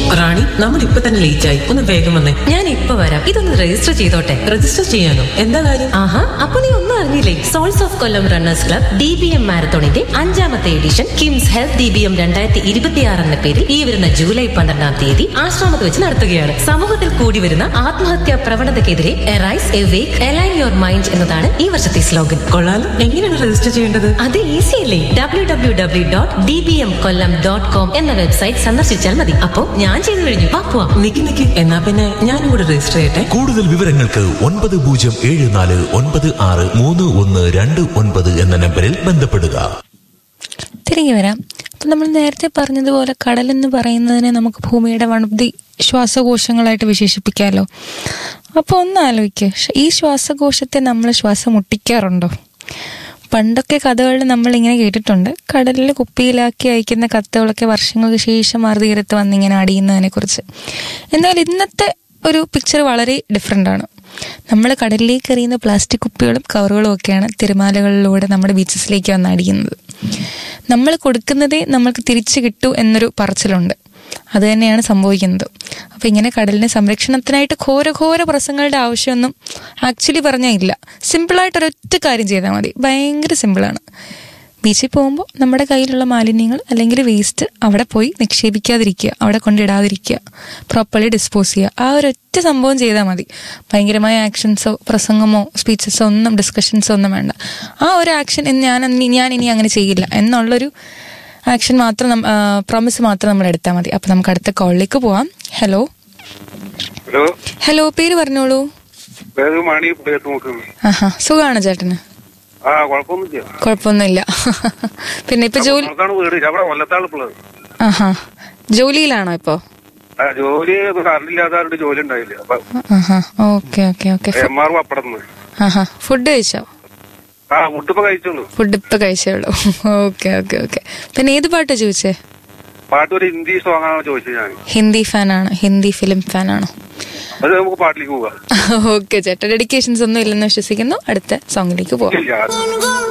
റാണി നമ്മൾ ഇപ്പൊ തന്നെ ലേറ്റ് ആയി ഒന്ന് വേഗം വന്നേ ഞാൻ ഇപ്പൊ വരാം ഇതൊന്ന് രജിസ്റ്റർ ചെയ്തോട്ടെ രജിസ്റ്റർ ചെയ്യാനോ എന്താ കാര്യം ആഹാ അപ്പൊ നീ ഒന്നും അറിഞ്ഞില്ലേ soles of Kollam runners club D B M മാരത്തോണിന്റെ അഞ്ചാമത്തെ edition KIMS health D B M രണ്ടായിരത്തി ഇരുപത്തിയാറ് എന്ന പേരിൽ ഈ വരുന്ന ജൂലൈ പന്ത്രണ്ടാം തീയതി ആശ്രമത്ത് വെച്ച് നടത്തുകയാണ് സമൂഹത്തിൽ കൂടി വരുന്ന ആത്മഹത്യാ പ്രവണതയ്ക്കെതിരെ arise awake align your mind എന്നതാണ് ഈ വർഷത്തെ സ്ലോഗൻ കൊള്ളാലോ എങ്ങനെയാണ് രജിസ്റ്റർ ചെയ്യേണ്ടത് അത് ഈസി അല്ലേ W W W dot D B M Kollam dot com എന്ന വെബ്സൈറ്റ് സന്ദർശിച്ചാൽ മതി അപ്പോൾ ഞാൻ ചെയ്തു കഴിഞ്ഞു വാ പോവാം നിക്ക് നിക്ക് എന്നാ പിന്നെ ഞാനും കൂടെ രജിസ്റ്റർ ചെയ്യട്ടെ കൂടുതൽ വിവരങ്ങൾക്ക് ഒൻപത് പൂജ്യം ഏഴ് നാല് ഒൻപത് ആറ് മൂന്ന് ഒന്ന് രണ്ട് ഒൻപത് എന്ന നമ്പറിൽ ബന്ധപ്പെടുക തിരികെ വരാം അപ്പം നമ്മൾ നേരത്തെ പറഞ്ഞതുപോലെ കടലെന്ന് പറയുന്നതിനെ നമുക്ക് ഭൂമിയുടെ വൺ ഓഫ് ദി ശ്വാസകോശങ്ങളായിട്ട് വിശേഷിപ്പിക്കാമല്ലോ അപ്പോൾ ഒന്ന് ആലോചിക്കുക ഷ- ഈ ശ്വാസകോശത്തെ നമ്മൾ ശ്വാസം മുട്ടിക്കാറുണ്ടോ പണ്ടൊക്കെ കഥകളിൽ നമ്മൾ ഇങ്ങനെ കേട്ടിട്ടുണ്ട് കടലിൽ കുപ്പിയിലാക്കി അയക്കുന്ന കത്തുകളൊക്കെ വർഷങ്ങൾക്ക് ശേഷം മറുതീരത്ത് വന്നിങ്ങനെ അടിയുന്നതിനെ കുറിച്ച് എന്നാൽ ഇന്നത്തെ ഒരു പിക്ചർ വളരെ ഡിഫറെൻ്റ് ആണ് നമ്മൾ കടലിലേക്ക് എറിയുന്ന പ്ലാസ്റ്റിക് കുപ്പികളും കവറുകളും ഒക്കെയാണ് തിരമാലകളിലൂടെ നമ്മുടെ ബീച്ചസിലേക്ക് വന്ന് അടിക്കുന്നത് നമ്മൾ കൊടുക്കുന്നതേ നമ്മൾക്ക് തിരിച്ചു കിട്ടൂ എന്നൊരു പറച്ചിലുണ്ട് അത് തന്നെയാണ് സംഭവിക്കുന്നത് അപ്പൊ ഇങ്ങനെ കടലിന്റെ സംരക്ഷണത്തിനായിട്ട് ഘോരഘോര പ്രസംഗങ്ങളുടെ ആവശ്യമൊന്നും ആക്ച്വലി പറഞ്ഞാൽ ഇല്ല സിമ്പിളായിട്ട് ഒരൊറ്റ കാര്യം ചെയ്താൽ മതി ഭയങ്കര സിമ്പിളാണ് ബീച്ചിൽ പോകുമ്പോൾ നമ്മുടെ കയ്യിലുള്ള മാലിന്യങ്ങൾ അല്ലെങ്കിൽ വേസ്റ്റ് അവിടെ പോയി നിക്ഷേപിക്കാതിരിക്കുക അവിടെ കൊണ്ടിടാതിരിക്കുക പ്രോപ്പർലി ഡിസ്പോസ് ചെയ്യുക ആ ഒരൊറ്റ സംഭവം ചെയ്താൽ മതി ഭയങ്കരമായ ആക്ഷൻസോ പ്രസംഗമോ സ്പീച്ചസോ ഒന്നും ഡിസ്കഷൻസോ ഒന്നും വേണ്ട ആ ഒരു ആക്ഷൻ ഞാൻ അന്ന് ഞാൻ ഇനി അങ്ങനെ ചെയ്യില്ല എന്നുള്ളൊരു ആക്ഷൻ മാത്രം പ്രോമിസ് മാത്രം നമ്മൾ എടുത്താൽ മതി അപ്പം നമുക്ക് അടുത്ത കോളിലേക്ക് പോവാം ഹലോ ഹലോ ഹലോ പേര് പറഞ്ഞോളൂ വേറെ മണി പേട്ട് നോക്കുന്നു ആഹാ സുഖമാണ് ചേട്ടന് ആ കുഴപ്പമൊന്നുമില്ല കുഴപ്പമൊന്നുമില്ല പിന്നെ ഇപ്പൊ ജോലി കൊല്ലത്താണ് വീട് അവിടെ കൊല്ലത്താണ് ഇപ്പുള്ളത് ആഹാ ജോലിയിലാണോ ഇപ്പോ ആ ജോലി കറണ്ടില്ലാത്തവരുടെ ജോലി ഉണ്ടായില്ല അപ്പൊ ആഹാ okay okay okay M R പപ്പടന്ന് ആഹാ ഫുഡ് കഴിച്ചോ ആ ഫുഡിപ്പോ കഴിച്ചുള്ളൂ ഫുഡ് ഇപ്പൊ കഴിച്ചേ ഉള്ളൂ ഓക്കെ ഓക്കെ ഓക്കെ പിന്നെ ഏത് പാട്ടാ ചോദിച്ചേ പാട്ട് ഒരു ഹിന്ദി സോങ് ആണ് ചോദിച്ചത് ഞാൻ ഹിന്ദി ഫാനാണ് ഹിന്ദി ഫിലിം ഫാനാണോ അത് നമുക്ക് പാട്ടിലേക്ക് പോകാം ഓക്കെ ചേട്ടാ ഡെഡിക്കേഷൻസ് ഒന്നും ഇല്ലെന്ന് വിശ്വസിക്കുന്നു അടുത്ത സോങ്ങിലേക്ക് പോവാം ഇല്ല